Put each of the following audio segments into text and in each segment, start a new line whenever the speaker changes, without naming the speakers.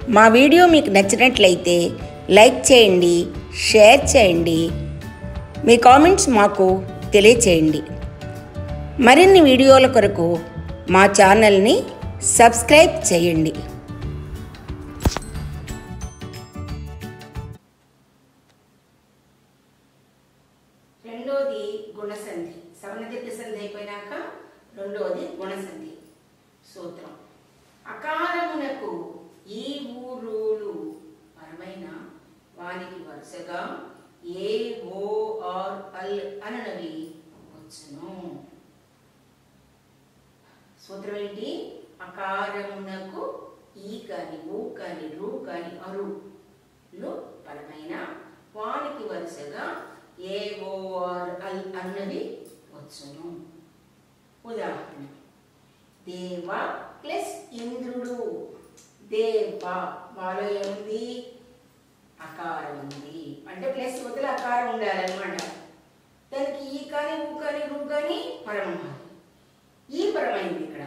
మా వీడియో మీకు నచ్చినట్లయితే లైక్ చేయండి షేర్ చేయండి మీ కామెంట్స్ మాకు తెలియచేయండి మరిన్ని వీడియోల కొరకు మా ఛానల్ని సబ్స్క్రైబ్ చేయండి రెండోది గుణసంధి సవర్ణదీర్ఘ సంధి అయిపోయినాక రెండోది గుణసంధి సూత్రం అకారమునకు ఈ ఊరులు పరమైన వానికి వరుసగా ఏ ఓ ఆర్ అల్ అననవి వచ్చును సూత్రం ఏంటి అకారమునకు ఈ కాని ఊ కాని రు కాని అరులు పరమైన వానికి వరుసగా ఏ ఓ ఆర్ అల్ అన్నవి వచ్చును ఉదాహరణ దేవ ప్లస్ ఇంద్రుడు దేవ వాలో ఏముంది అకారం ఉంది అంటే ప్లస్ వదిలి అకారం ఉండాలన్నమాట దానికి ఈ కానీ ఊ కానీ రు కానీ పరం ఉండాలి ఈ పరమైంది ఇక్కడ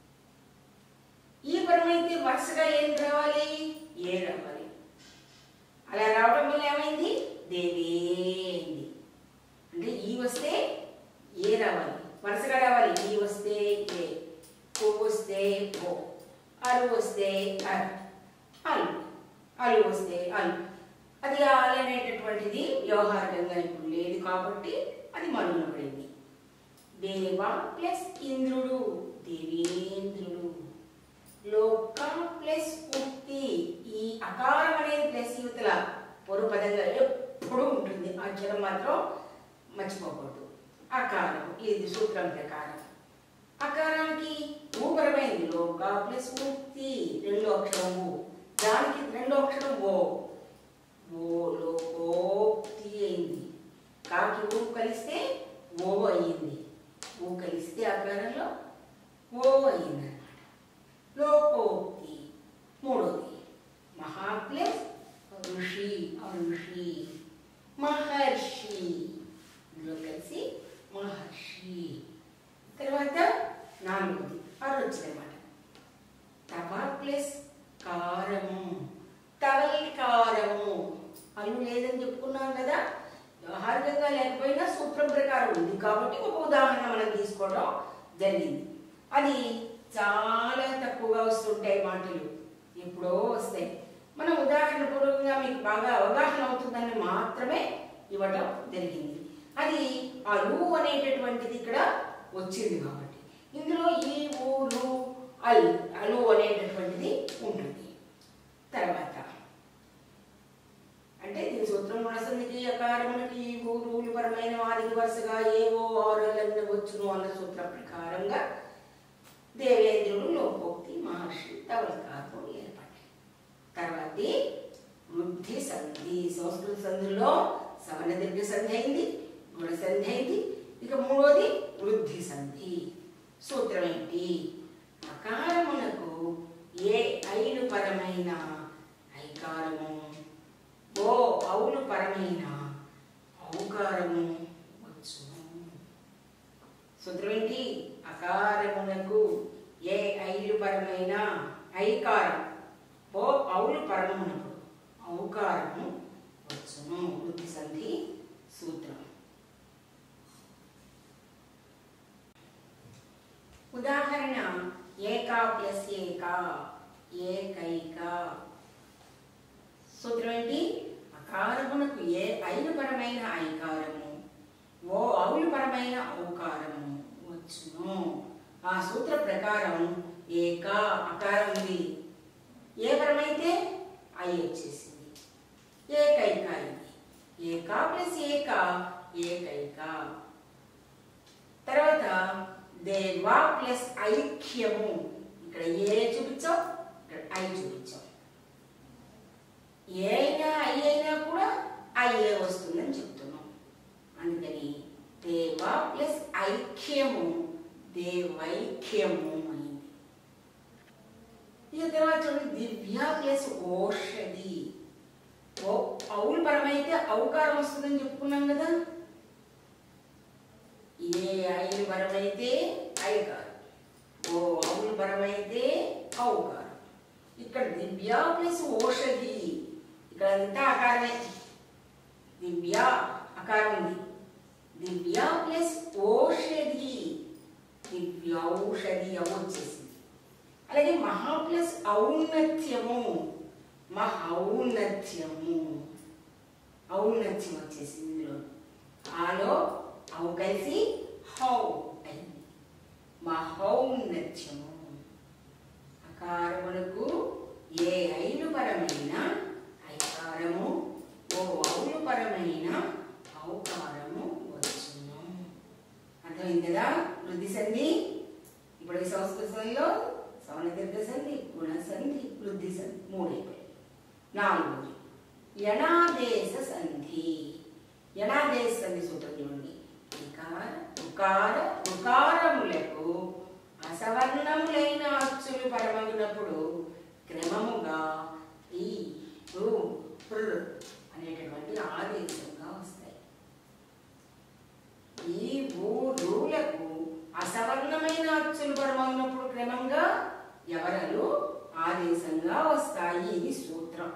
ఈ పరమైతే వరుసగా ఏం రావాలి ఏ రావాలి అలా రావడం వల్ల ఏమైంది దేవేంది అంటే ఈ వస్తే ఏ రావాలి వరుసగా రావాలి ఈ వస్తే ఏ ఓ వస్తే ఓ అరు వస్తే అర్ అలు అలు వస్తే అలు అది అలు అనేటటువంటిది వ్యవహారికంగా ఇప్పుడు లేదు కాబట్టి అది మరుగున పడింది దేవ ప్లస్ ఇంద్రుడు దేవేంద్రుడు లోక ప్లస్ ఉక్తి ఈ అకారం అనేది ప్లస్ యువతల పూర్వపదంగా ఎప్పుడు ఉంటుంది ఆ అక్షరం మాత్రం మర్చిపోకూడదు అకారం ఇది సూత్రం ప్రకారం అకారానికి ఊపరమైంది లోక ప్లస్ ఉక్తి రెండో అక్షరం ఊ దానికి రెండో అక్షరం ఓ ఓ లోకోక్తి అయింది కాకి ఊ కలిస్తే ఓ అయ్యింది ఊ కలిస్తే అకారంలో ఓ అయింది అనమాట లోకోక్తి మూడోది మహా ప్లస్ ఋషి ఋషి మహర్షి ఇందులో కలిసి మహర్షి తర్వాత నాలుగోది ఆరు వచ్చిందన్నమాట తప ప్లస్ కారము తవల్ కారము అల్లు లేదని చెప్పుకున్నాం కదా వ్యవహారికంగా లేకపోయినా సూత్రం ప్రకారం ఉంది కాబట్టి ఒక ఉదాహరణ మనం తీసుకోవడం జరిగింది అది చాలా తక్కువగా వస్తుంటాయి మాటలు ఎప్పుడో వస్తాయి మనం ఉదాహరణ పూర్వకంగా మీకు బాగా అవగాహన అవుతుందని మాత్రమే ఇవ్వడం జరిగింది అది ఆ లు అనేటటువంటిది ఇక్కడ వచ్చింది కాబట్టి ఇందులో ఈ ఊరు అల్ అలు అనేటటువంటిది ఉంటుంది తర్వాత అంటే దీని సూత్రం గుణసంధికి అకారములకి ఈ ఊరులు పరమైన వారికి వరుసగా ఏవో ఆరులన్నీ వచ్చును అన్న సూత్రం ప్రకారంగా దేవేంద్రుడు లోకోక్తి మహర్షి తవలకారం ఏర్పడ్డాయి తర్వాతి వృద్ధి సంధి సంస్కృత సంధిలో సవన దీర్ఘ సంధి అయింది గుణ సంధి అయింది ఇక మూడోది వృద్ధి సంధి సూత్రం ఏంటి అకారమునకు ఏ ఐలు పరమైన ఐకారము ఓ అవులు పరమైన ఔకారము వచ్చును సూత్రం ఏంటి అకారమునకు ఏ ఐలు పరమైన ఐకారం ఓ అవులు పరమునకు ఔకారము వచ్చును వృద్ధి సంధి సూత్రం ఉదాహరణ ఏకా ప్లస్ ఏకా ఏకైక సూత్రం ఏంటి అకారమునకు ఏ ఐలు పరమైన ఐకారము ఓ అవులు పరమైన ఔకారము వచ్చును ఆ సూత్ర ప్రకారం ఏక అకారం ఉంది ఏ పరమైతే ఐ వచ్చేసింది ఏకైక ఇది ఏక ప్లస్ ఏక ఏకైక తర్వాత దేవా ప్లస్ ఐక్యము ఇక్కడ ఏ చూపించాం ఇక్కడ ఐ చూపించాం ఏ అయినా ఐ అయినా కూడా ఐఏ వస్తుందని చెప్తున్నాం అందుకని దేవ ప్లస్ ఐక్యము దేవైక్యము అయింది ఇక తర్వాత చూడండి దివ్య ప్లస్ ఓషధి ఓ అవులు పరమైతే ఔకారం వస్తుందని చెప్పుకున్నాం కదా ఏ ఐలు పరమైతే ఐకారం ఓ అవులు పరమైతే ఔకారం ఇక్కడ దివ్య ప్లస్ ఓషధి ఇక్కడ అంతా అకారమే దివ్య అకారం ఉంది దివ్య ప్లస్ ఓషధి దివ్యౌషధి అవు వచ్చేసింది అలాగే మహా ప్లస్ ఔన్నత్యము మహౌన్నత్యము ఔన్నత్యం వచ్చేసింది ఇందులో ఆలో అవు కలిసి హౌ అయింది మహౌన్నత్యము అకారములకు ఏ ఐలు పరమైన ఐకారము ఓ ఔలు పరమైన ఔకారము వచ్చును అర్థమైంది కదా వృద్ధి సంధి ఇప్పుడు ఈ సంస్కృత సంధిలో సవనదీర్ఘ సంధి గుణ సంధి వృద్ధి సంధి మూడైపోయాయి నాలుగోది యణాదేశ సంధి యణాదేశ సంధి సూత్రం చూడండి ఇకార ఉకార ఉకారములకు అసవర్ణములైన అచ్చులు పరమగినప్పుడు క్రమముగా ఈ రు పృ అనేటటువంటి ఆదేశంగా వస్తాయి ఈ ఊ రూలకు అసవర్ణమైన అచ్చులు పరమగినప్పుడు క్రమంగా ఎవరలు ఆదేశంగా వస్తాయి ఇది సూత్రం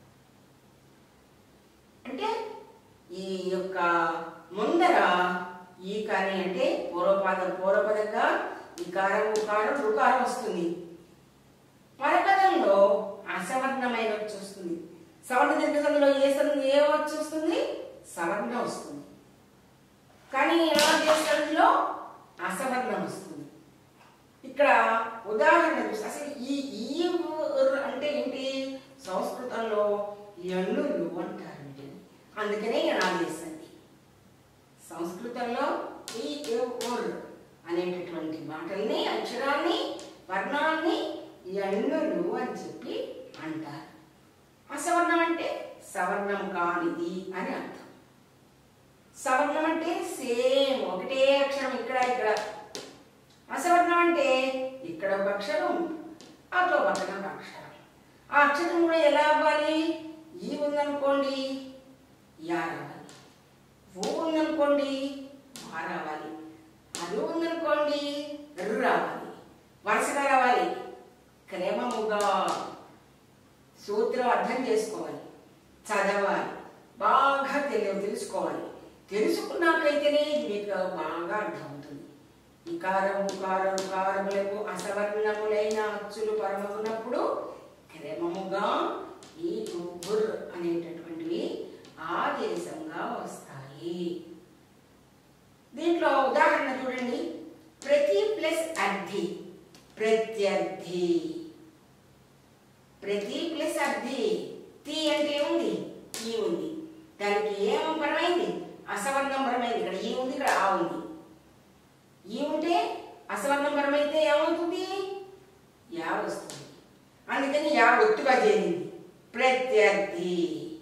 అంటే ఈ యొక్క ముందర ఈ కానీ అంటే పూర్వపాదం పూర్వపదంగా ఇకారం ఉకారం రుకారం వస్తుంది పరపదంలో అసవర్ణమైన వచ్చి వస్తుంది సవర్ణ దీర్ఘసంధిలో ఏ సంధి ఏ వచ్చి వస్తుంది సవర్ణం వస్తుంది కానీ ఎలా దేశంలో అసవర్ణం వస్తుంది ఇక్కడ ఉదాహరణ చూస్తే అసలు ఈ ఈ ఊ- అంటే ఏంటి సంస్కృతంలో ఎన్నులు అంటారు వీటిని. అందుకనే ఎనాదేశండి సంస్కృతంలో ఈ ఊర్ అనేటటువంటి మాటల్ని అక్షరాల్ని వర్ణాల్ని ఎన్నులు అని చెప్పి అంటారు అసవర్ణం అంటే సవర్ణం కానిది అని అర్థం సవర్ణం అంటే సేమ్ ఒకటే అక్షరం ఇక్కడ ఇక్కడ అసవర్ణం అంటే ఇక్కడ ఒక అక్షరం అటు పక్కన ఒక అక్షరం ఆ అక్షరం కూడా ఎలా అవ్వాలి ఈ ఉందనుకోండి యా రావాలి ఓ ఉందనుకోండి మా రావాలి అది ఉందనుకోండి రు రావాలి వరుసగా రావాలి క్రమముగా సూత్రం అర్థం చేసుకోవాలి చదవాలి బాగా తెలియ తెలుసుకోవాలి తెలుసుకున్నాకైతేనే ఇది మీకు బాగా అర్థమవుతుంది ఇకారం ఉకారం ఉకారములకు అసవర్ణములైన అచ్చులు పరమమున్నప్పుడు క్రమముగా ఈ తుబ్బుర్ అనేటటువంటివి ఆదేశంగా వస్తాయి దీంట్లో ఉదాహరణ చూడండి ప్రతి ప్లస్ అర్థి ప్రత్యర్థి ప్రతి ప్లస్ అర్థి తి అంటే ఏముంది ఈ ఉంది దానికి ఏం పరమైంది అసవర్ణం పరమైంది ఇక్కడ ఈ ఉంది ఇక్కడ ఆ ఉంది ఈ ఉంటే అసవర్ణం పరమైతే ఏమవుతుంది యా వస్తుంది అందుకని యా ఒత్తుగా చేరింది ప్రత్యర్థి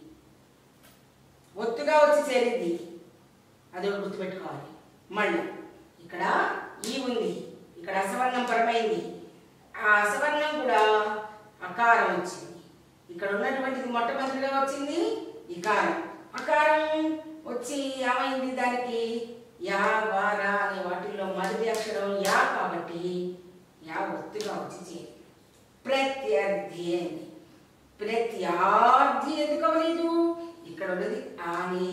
ఒత్తుగా వచ్చి చేరింది అది ఒకటి గుర్తుపెట్టుకోవాలి మళ్ళీ ఇక్కడ ఈ ఉంది ఇక్కడ అసవర్ణం పరమైంది ఆ అసవర్ణం కూడా అకారం వచ్చింది ఇక్కడ ఉన్నటువంటిది మొట్టమొదటిగా వచ్చింది ఇకారం అకారం వచ్చి ఏమైంది దానికి యా వార అనే వాటిల్లో మొదటి అక్షరం యా కాబట్టి యా ఒత్తుగా వచ్చి చేరింది ప్రత్యర్థి అయింది ప్రత్యార్థి ఎందుకు అవ్వలేదు ఇక్కడ ఉన్నది ఆని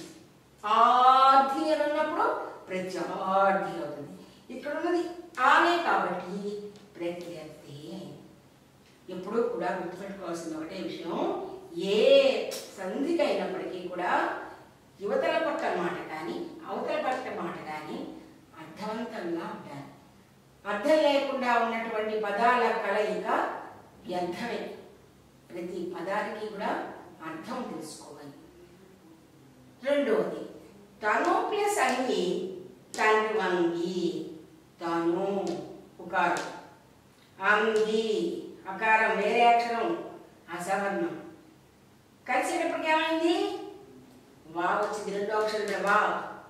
ఆర్థి అని ఉన్నప్పుడు ప్రత్యార్థి అవుతుంది ఇక్కడ ఉన్నది ఆనే కాబట్టి ప్రత్యర్థి అయింది ఎప్పుడూ కూడా గుర్తుపెట్టుకోవాల్సిన ఒకటే విషయం ఏ సంధికి అయినప్పటికీ కూడా యువతల పక్క మాట కానీ అవతల పక్క మాట కానీ అర్థవంతంగా ఉండాలి అర్థం లేకుండా ఉన్నటువంటి పదాల కలయిక వ్యర్థమే ప్రతి పదానికి కూడా అర్థం తెలుసుకోవాలి రెండవది తను ప్లస్ అంగి తండ్రి వంగి తను ఉకారం అంగి అకారం వేరే అక్షరం అసవర్ణం కలిసేటప్పటికి ఏమైంది వా వచ్చింది రెండో అక్షరం మీద వా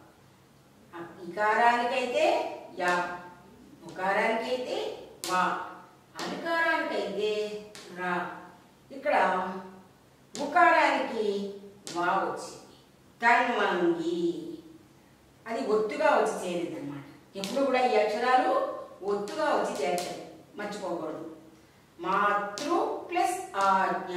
ఇకారానికైతే యా ఉకారానికైతే వా అధికారానికైతే రా ఇక్కడ ఉకారానికి వా వచ్చింది తన్వంగి అది ఒత్తుగా వచ్చి చేరింది అనమాట ఎప్పుడు కూడా ఈ అక్షరాలు ఒత్తుగా వచ్చి చేర్చాలి మర్చిపోకూడదు మాతృ ప్లస్ ఆజ్ఞ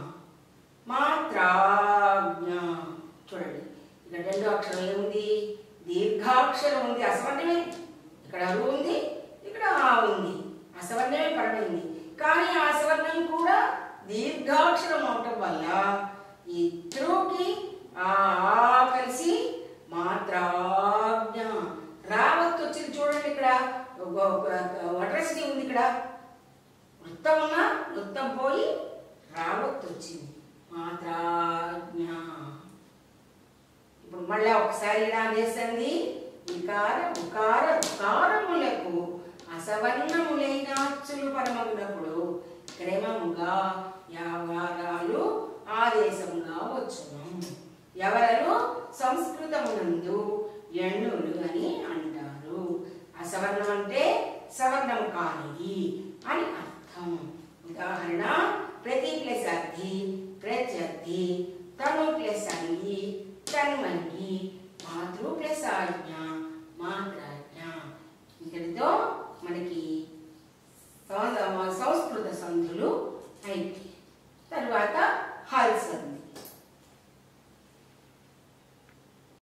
మాత్రాజ్ఞ చూడండి ఇక్కడ రెండో అక్షరం ఏముంది దీర్ఘాక్షరం ఉంది అసవర్ణమే ఇక్కడ రు ఉంది ఇక్కడ ఆ ఉంది అసవర్ణమే పరమైంది కానీ ఆ అసవర్ణం కూడా దీర్ఘాక్షరం అవటం వల్ల ఈ త్రుకి ఆ ఆ కలిసి మాత్రాజ్ఞ రావత్ వచ్చింది చూడండి ఇక్కడ వడ్రస్ని ఉంది ఇక్కడ వృత్తం ఉన్నా వృత్తం పోయి రావత్ వచ్చింది మాత్రాజ్ఞ ఇప్పుడు మళ్ళీ ఒకసారి ఇలా చేస్తుంది వికార ఉకార ఉకారములకు అసవర్ణములైన అచ్చులు పరమగునప్పుడు క్రమముగా యావారాలు ఆదేశముగా వచ్చును ఎవరను సంస్కృతమునందు ఎన్నులు అని అంటారు అసవర్ణం అంటే సవర్ణం కానిది అని అర్థం ఉదాహరణ ప్రతి ప్లస్ అర్థి ప్రత్యర్థి తను ప్లస్ అంగి తన్మంగి